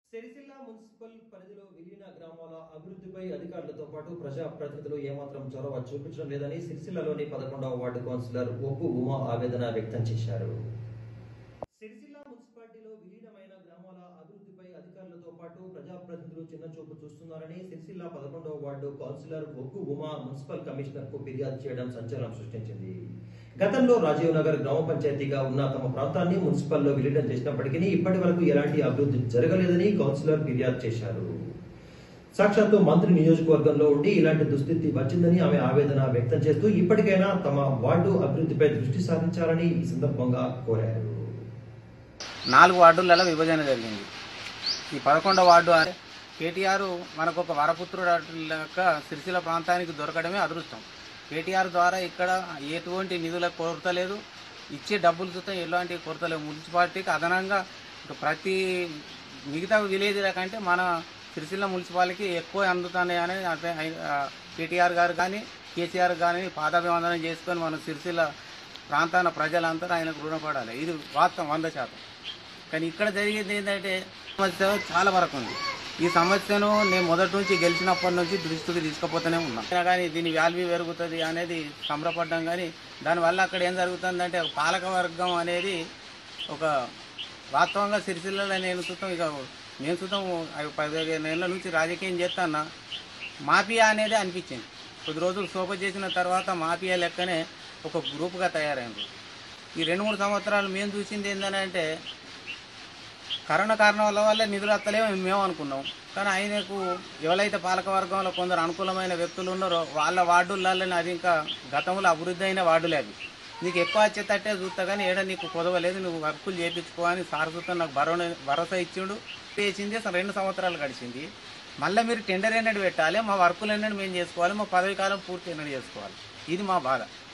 Sircilla municipal పరిధిలో విలీన గ్రామాల అభివృద్ధిపై అధికారులతో పాటు ప్రజాప్రతినిధులు ఏమాత్రం చొరవ చూపించడం లేదని సిరిసిల్లలోని పదకొండవ వార్డు కౌన్సిలర్ ఒప్పు ఉమా ఆవేదన వ్యక్తం చేశారు సిరిసిల్ల మున్సిపాలిటీలో విలీనమైన గ్రామాల అభివృద్ధిపై అధికారులతో పాటు ప్రజాప్రతినిధులు చిన్న చూపు చూస్తున్నారని సిరిసిల్ల పదకొండవ వార్డు కౌన్సిలర్ ఒక్కు ఉమా మున్సిపల్ కమిషనర్ కు ఫిర్యాదు చేయడం సంచలనం సృష్టించింది గతంలో రాజీవ్ నగర్ గ్రామ పంచాయతీగా ఉన్న తమ ప్రాంతాన్ని మున్సిపల్లో విలీనం చేసినప్పటికీ ఇప్పటి వరకు ఎలాంటి అభివృద్ధి జరగలేదని కౌన్సిలర్ ఫిర్యాదు చేశారు సాక్షాత్తు మంత్రి నియోజకవర్గంలో ఉండి ఇలాంటి దుస్థితి వచ్చిందని ఆమె ఆవేదన వ్యక్తం చేస్తూ ఇప్పటికైనా తమ వార్డు అభివృద్ధిపై దృష్టి సారించాలని ఈ సందర్భంగా కోరారు నాలుగు వార్డులలో విభజన జరిగింది ఈ పదకొండవ వార్డు అంటే కేటీఆర్ మనకు ఒక వరపుత్రుడు లెక్క సిరిసిల్ల ప్రాంతానికి దొరకడమే అదృష్టం కేటీఆర్ ద్వారా ఇక్కడ ఎటువంటి నిధుల కొరత లేదు ఇచ్చే డబ్బులు చూస్తే ఎలాంటి కొరత లేదు మున్సిపాలిటీకి అదనంగా ఇక ప్రతి మిగతా విలేజ్ల కంటే మన సిరిసిల్ల మున్సిపాలిటీకి ఎక్కువ అందుతున్నాయి అనేది అంటే ఆ, కేటీఆర్ గారు కానీ కేసీఆర్ కానీ పాదాభివందనం చేసుకొని మన సిరిసిల్ల ప్రాంతాల ప్రజలంతా ఆయనకు రుణపడాలి ఇది వాస్తవం వంద శాతం కానీ ఇక్కడ జరిగేది ఏంటంటే సమస్య చాలా వరకు ఉంది ఈ సమస్యను నేను మొదటి నుంచి గెలిచినప్పటి నుంచి దృష్టికి తీసుకుపోతూనే ఉన్నా అయినా కానీ దీని వాల్యూ పెరుగుతుంది అనేది సంబరపడ్డాం కానీ దానివల్ల అక్కడ ఏం జరుగుతుందంటే ఒక పాలక వర్గం అనేది ఒక వాస్తవంగా సిరిసిల్లలో నేను చూస్తాం ఇక నేను చూద్దాం పదిహేను ఏళ్ళ నుంచి రాజకీయం చేస్తానా మాఫియా అనేది అనిపించింది కొద్ది రోజులు సోప చేసిన తర్వాత మాఫియా లెక్కనే ఒక గ్రూప్గా తయారైంది ఈ రెండు మూడు సంవత్సరాలు మేము చూసింది ఏంటంటే కరోనా కారణాల వల్ల నిధులు వస్తలేమో మేము అనుకున్నాం కానీ ఆయనకు ఎవరైతే పాలక వర్గంలో కొందరు అనుకూలమైన వ్యక్తులు ఉన్నారో వాళ్ళ వార్డులలోనే అది ఇంకా గతంలో అభివృద్ధి అయిన వార్డులే అవి నీకు ఎక్కువ వచ్చేటట్టే చూస్తా కానీ ఏడ నీకు కుదవలేదు నువ్వు వర్కులు చేయించుకో అని సార్ చూస్తా నాకు భరోసా భరోసా ఇచ్చిండు వేసింది అసలు రెండు సంవత్సరాలు గడిచింది మళ్ళీ మీరు టెండర్ ఎన్నడు పెట్టాలి మా వర్కులు ఎన్నడు మేము చేసుకోవాలి మా పదవి కాలం పూర్తి ఎన్నడు చేసుకోవాలి ఇది మా బాధ